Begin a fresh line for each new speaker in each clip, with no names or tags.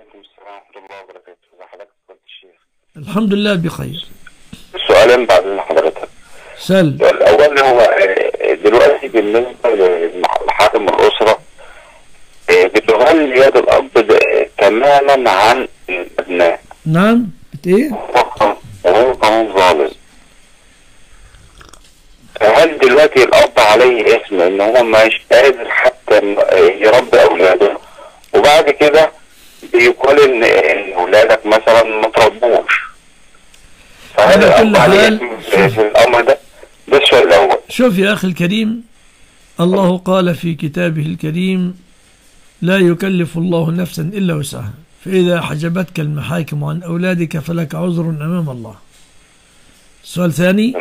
السلام ورحمة الله وبركاته ازي حضرتك يا فضيلة الشيخ
الحمد لله بخير
سؤالين بعد إذن حضرتك
سل
السؤال الأول هو آه، دلوقتي بالنسبة لمحاكم الأسرة آه، بتغلي يد الأب ده تماما عن الأبناء
نعم بت ايه
وهو قانون ظالم هل دلوقتي الأب عليه اسم إن هو مش قادر حتى إن- يربي أولاده وبعد كده بيقول إن إن أولادك مثلا ما تربوش فهل
على كل
الأب عليه
حال،
اسم في في الأمر ده؟ ده السؤال الأول
شوف يا أخي الكريم الله قال في كتابه الكريم لا يكلف الله نفسا إلا وسعها فإذا حجبتك المحاكم عن أولادك فلك عذر أمام الله سؤال ثاني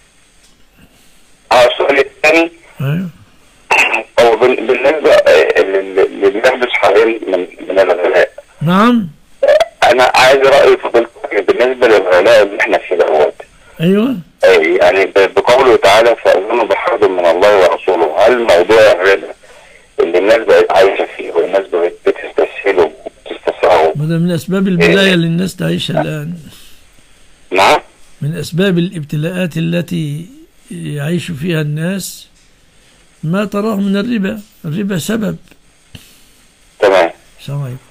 اه السؤال الثاني
أيوه.
هو بال- بالنسبة آه، لل- للي بيحدث حاليا من من الغلاء
نعم
أنا عايز رأي فضيلتك بالنسبة للغلاء اللي إحنا فيه دوت
أيوة
آه، يعني ب- بقوله تعالى فأذنوا بحرب من الله ورسوله هل موضوع الربا اللي الناس بقت عايشة فيه والناس بقت بتستسهله وبتستسعه
وده من أسباب البلايا اللي الناس تعيشها الآن
نعم
من أسباب الابتلاءات التي يعيش فيها الناس ما تراه من الربا الربا سبب
تمام
السلام عليكم